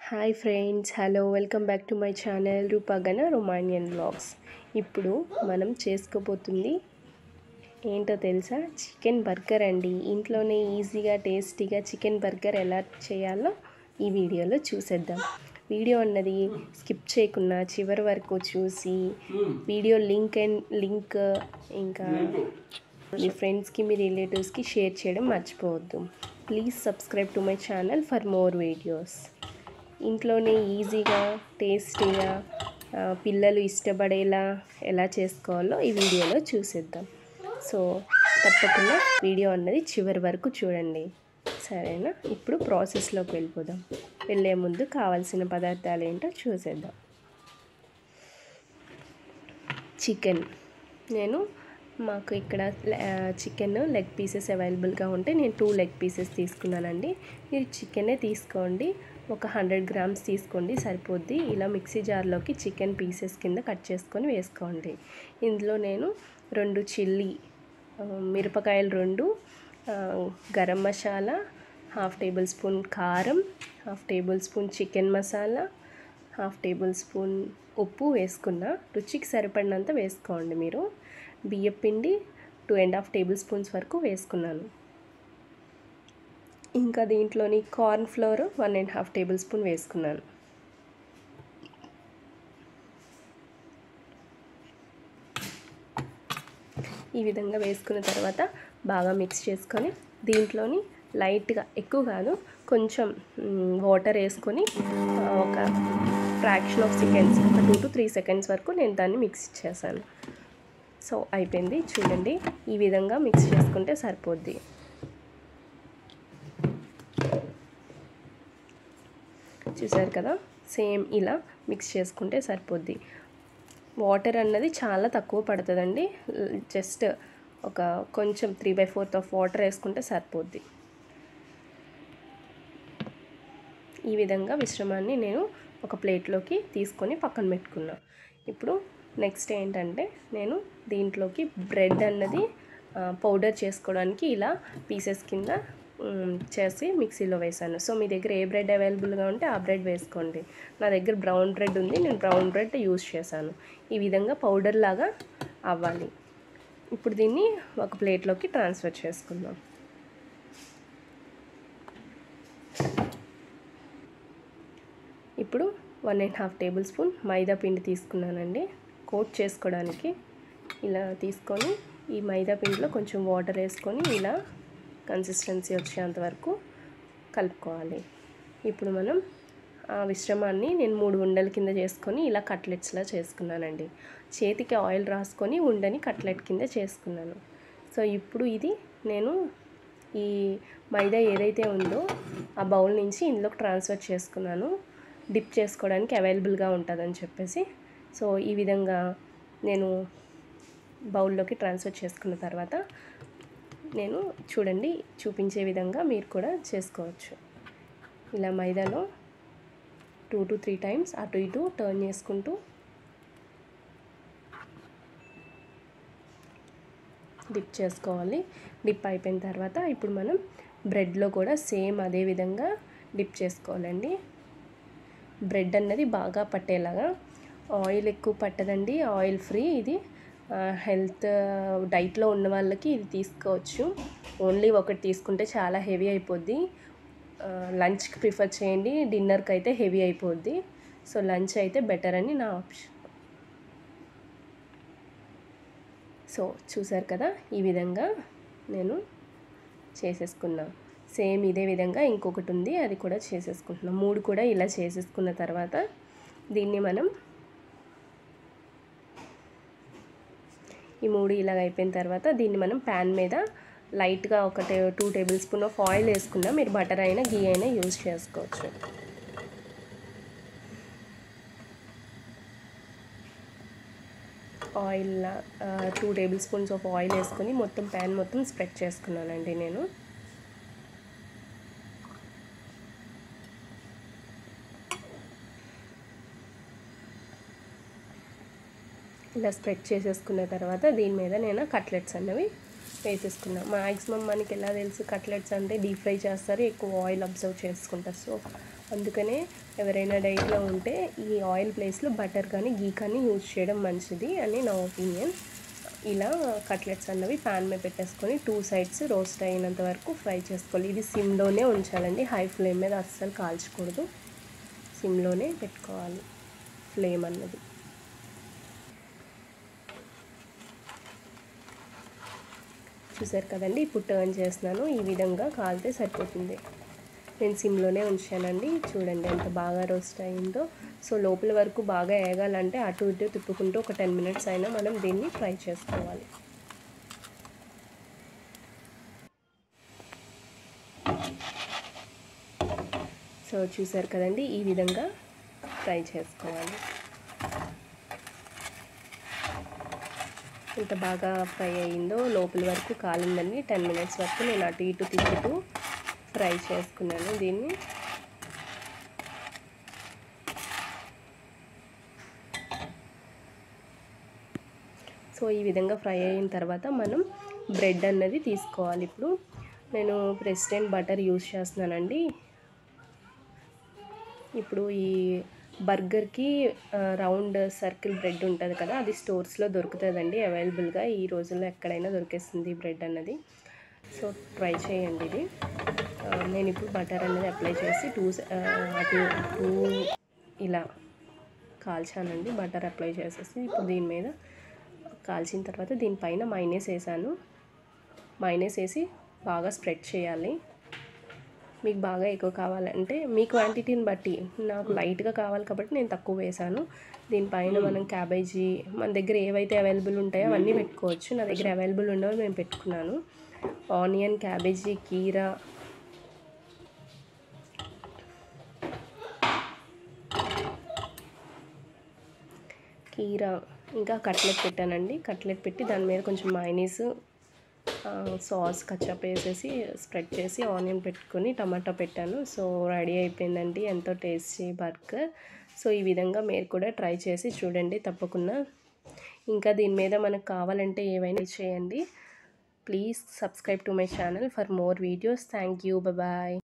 hi friends hello welcome back to my channel రూపాగన Romanian blogs ఇప్పుడు మనం చేసుకోబోతుంది ఏంటో తెలుసా చికెన్ బర్గర్ అండి ఇంట్లోనే ఈజీగా టేస్టీగా చికెన్ బర్గర్ ఎలా చేయాలో ఈ వీడియోలో చూసేద్దాం వీడియో అన్నది స్కిప్ చేయకుండా చివరి వరకు చూసి వీడియో లింక్ అండ్ లింక్ ఇంకా మీ ఫ్రెండ్స్కి మీ రిలేటివ్స్కి షేర్ చేయడం మర్చిపోవద్దు please subscribe to my channel for more videos ఇంట్లోనే ఈజీగా టేస్టీగా ఆ, పిల్లలు ఇష్టపడేలా ఎలా చేసుకోవాలో ఈ వీడియోలో చూసేద్దాం సో తప్పకుండా వీడియో అన్నది చివరి వరకు చూడండి సరేనా ఇప్పుడు ప్రాసెస్లోకి వెళ్ళిపోదాం వెళ్ళే ముందు కావాల్సిన పదార్థాలు ఏంటో చూసేద్దాం చికెన్ నేను మాకు ఇక్కడ చికెన్ లెగ్ పీసెస్ అవైలబుల్గా ఉంటే నేను టూ లెగ్ పీసెస్ తీసుకున్నానండి మీరు చికెనే తీసుకోండి ఒక హండ్రెడ్ గ్రామ్స్ తీసుకోండి సరిపోద్ది ఇలా మిక్సీ జార్లోకి చికెన్ పీసెస్ కింద కట్ చేసుకొని వేసుకోండి ఇందులో నేను రెండు చిల్లీ ఆ, మిరపకాయలు రెండు ఆ, garam masala half tablespoon కారం half tablespoon chicken masala half tablespoon ఉప్పు వేసుకున్న రుచికి సరిపడినంత వేసుకోండి మీరు బియ్యం పిండి two and half tablespoons వరకు వేసుకున్నాను ఇంకా దీంట్లోని corn flour one and half tablespoon వేసుకున్నాను ఈ విధంగా వేసుకున్న తర్వాత బాగా మిక్స్ చేసుకొని దీంట్లోని లైట్గా ఎక్కువ కాదు కొంచెం వాటర్ వేసుకొని ఆ, ఒక ఫ్రాక్షన్ ఆఫ్ సెకండ్స్ ఒక టూ టు త్రీ సెకండ్స్ వరకు నేను దాన్ని మిక్స్ చేశాను సో అయిపోయింది చూడండి ఈ విధంగా మిక్స్ చేసుకుంటే సరిపోద్ది చూసారు కదా సేమ్ ఇలా మిక్స్ చేసుకుంటే సరిపోద్ది వాటర్ అన్నది చాలా తక్కువ పడుతుందండి జస్ట్ ఒక కొంచెం three by fourth of water వేసుకుంటే సరిపోద్ది ఈ విధంగా మిశ్రమాన్ని నేను ఒక ప్లేట్లోకి తీసుకొని పక్కన పెట్టుకున్నా ఇప్పుడు నెక్స్ట్ ఏంటంటే నేను దీంట్లోకి బ్రెడ్ అన్నది ఆ, పౌడర్ చేసుకోవడానికి ఇలా పీసెస్ కింద మ్, చేసి మిక్సీలో వేసాను సో మీ దగ్గర ఏ బ్రెడ్ అవైలబుల్గా ఉంటే ఆ బ్రెడ్ వేసుకోండి నా దగ్గర బ్రౌన్ బ్రెడ్ ఉంది నేను బ్రౌన్ బ్రెడ్ యూస్ చేశాను ఈ విధంగా పౌడర్ లాగా అవ్వాలి ఇప్పుడు దీన్ని ఒక ప్లేట్లోకి ట్రాన్స్ఫర్ చేసుకుందాం ఇప్పుడు one and half tablespoon maida పిండి తీసుకున్నానండి కోట్ చేసుకోవడానికి ఇలా తీసుకొని ఈ మైదా పిండిలో కొంచెం వాటర్ వేసుకొని ఇలా కన్సిస్టెన్సీ వచ్చేంత వరకు కలుపుకోవాలి ఇప్పుడు మనం ఆ మిశ్రమాన్ని నేను మూడు ఉండల కింద చేసుకొని ఇలా కట్లెట్స్లా చేసుకున్నానండి చేతికి ఆయిల్ రాసుకొని ఉండని కట్లెట్ కింద చేసుకున్నాను సో ఇప్పుడు ఇది నేను ఈ మైదా ఏదైతే ఉందో ఆ బౌల్ నుంచి ఇందులోకి ట్రాన్స్ఫర్ చేసుకున్నాను డిప్ చేసుకోవడానికి అవైలబుల్గా ఉంటుందని చెప్పేసి సో ఈ విధంగా నేను బౌల్లోకి ట్రాన్స్ఫర్ చేసుకున్న తర్వాత నేను చూడండి చూపించే విధంగా మీరు కూడా చేసుకోవచ్చు ఇలా మైదాలో టూ టు త్రీ టైమ్స్ అటు ఇటు టర్న్ చేసుకుంటూ డిప్ చేసుకోవాలి డిప్ అయిపోయిన తర్వాత ఇప్పుడు మనం బ్రెడ్లో కూడా సేమ్ అదే విధంగా డిప్ చేసుకోవాలండి బ్రెడ్ అన్నది బాగా పట్టేలాగా ఆయిల్ ఎక్కువ పట్టదండి ఆయిల్ ఫ్రీ ఇది హెల్త్ డైట్లో ఉన్న వాళ్ళకి ఇది తీసుకోవచ్చు ఓన్లీ ఒకటి తీసుకుంటే చాలా హెవీ అయిపోద్ది లంచ్కి ప్రిఫర్ చేయండి డిన్నర్కి అయితే హెవీ అయిపోద్ది సో లంచ్ అయితే బెటర్ అని నా ఆప్షన్ సో చూసారు కదా ఈ విధంగా నేను చేసేసుకున్నా సేమ్ ఇదే విధంగా ఇంకొకటి ఉంది అది కూడా చేసేసుకుంటున్నాం మూడు కూడా ఇలా చేసేసుకున్న తర్వాత దీన్ని మనం ఈ మూడు ఇలాగ అయిపోయిన తర్వాత దీన్ని మనం ప్యాన్ మీద లైట్గా ఒక two tablespoon of oil వేసుకున్నా మీరు బటర్ అయినా గీ అయినా యూజ్ చేసుకోవచ్చు oil two tablespoons of oil వేసుకొని మొత్తం ప్యాన్ మొత్తం స్ప్రెడ్ చేసుకున్నానండి నేను ఇలా స్ప్రెడ్ చేసేసుకున్న తర్వాత దీని మీద నేను కట్లెట్స్ అన్నవి వేసేసుకున్నాం మ్యాక్సిమం మనకి ఎలా తెలుసు కట్లెట్స్ అంటే డీప్ ఫ్రై చేస్తారు ఎక్కువ ఆయిల్ అబ్జర్వ్ చేసుకుంటారు సో అందుకనే ఎవరైనా డైట్లో ఉంటే ఈ ఆయిల్ ప్లేస్లో బటర్ కానీ గీ కానీ యూజ్ చేయడం మంచిది అని నా ఒపీనియన్ ఇలా కట్లెట్స్ అన్నవి ప్యాన్ మీద పెట్టేసుకొని టూ సైడ్స్ రోస్ట్ అయినంత వరకు ఫ్రై చేసుకోవాలి ఇది సిమ్లోనే ఉంచాలండి హై ఫ్లేమ్ మీద అస్సలు కాల్చకూడదు సిమ్లోనే పెట్టుకోవాలి ఫ్లేమ్ అన్నది చూసారు కదండి ఇప్పుడు టర్న్ చేస్తున్నాను ఈ విధంగా కాలితే సరిపోతుంది నేను సిమ్లోనే ఉంచానండి చూడండి ఎంత బాగా రోస్ట్ అయిందో సో లోపల వరకు బాగా వేగాలంటే అటు ఇటు తిప్పుకుంటూ ఒక టెన్ మినిట్స్ అయినా మనం దీన్ని ఫ్రై చేసుకోవాలి సో చూసారు కదండి ఈ విధంగా ఫ్రై చేసుకోవాలి ఎంత బాగా ఫ్రై అయ్యిందో లోపల వరకు కాలిందండి టెన్ మినిట్స్ వరకు నేను అటు ఇటు తిప్పుతూ ఫ్రై చేసుకున్నాను దీన్ని సో ఈ విధంగా ఫ్రై అయిన తర్వాత మనం బ్రెడ్ అన్నది తీసుకోవాలి ఇప్పుడు నేను ప్రెసిడెంట్ బటర్ యూస్ చేస్తున్నానండి ఇప్పుడు ఈ బర్గర్కి రౌండ్ సర్కిల్ బ్రెడ్ ఉంటుంది కదా అది స్టోర్స్లో దొరుకుతుందండి అవైలబుల్గా ఈ రోజుల్లో ఎక్కడైనా దొరికేస్తుంది బ్రెడ్ అన్నది సో ట్రై చేయండి ఇది నేను ఇప్పుడు బటర్ అనేది అప్లై చేసి టూ అటు టూ ఇలా కాల్చానండి బటర్ అప్లై చేసేసి ఇప్పుడు దీని మీద కాల్చిన తర్వాత దీనిపైన మైనస్ వేసాను మైనస్ వేసి బాగా స్ప్రెడ్ చేయాలి మీకు బాగా ఎక్కువ కావాలంటే మీ క్వాంటిటీని బట్టి నాకు లైట్గా కావాలి కాబట్టి నేను తక్కువ వేసాను దీనిపైన మనం క్యాబేజీ మన దగ్గర ఏవైతే అవైలబుల్ ఉంటాయో అవన్నీ పెట్టుకోవచ్చు నా దగ్గర అవైలబుల్ ఉండవు నేను పెట్టుకున్నాను ఆనియన్ క్యాబేజీ కీరా కీరా ఇంకా కట్లెట్ పెట్టానండి కట్లెట్ పెట్టి దాని మీద కొంచెం మైనీస్ సాస్ కచ్చప్ వేసేసి స్ప్రెడ్ చేసి ఆనియన్ పెట్టుకొని టమాటా పెట్టాను సో రెడీ అయిపోయిందండి ఎంతో టేస్టీ బర్గర్ సో ఈ విధంగా మీరు కూడా ట్రై చేసి చూడండి తప్పకుండా ఇంకా దీని మీద మనకు కావాలంటే ఏవైనా చేయండి please subscribe to my channel for more videos thank you bye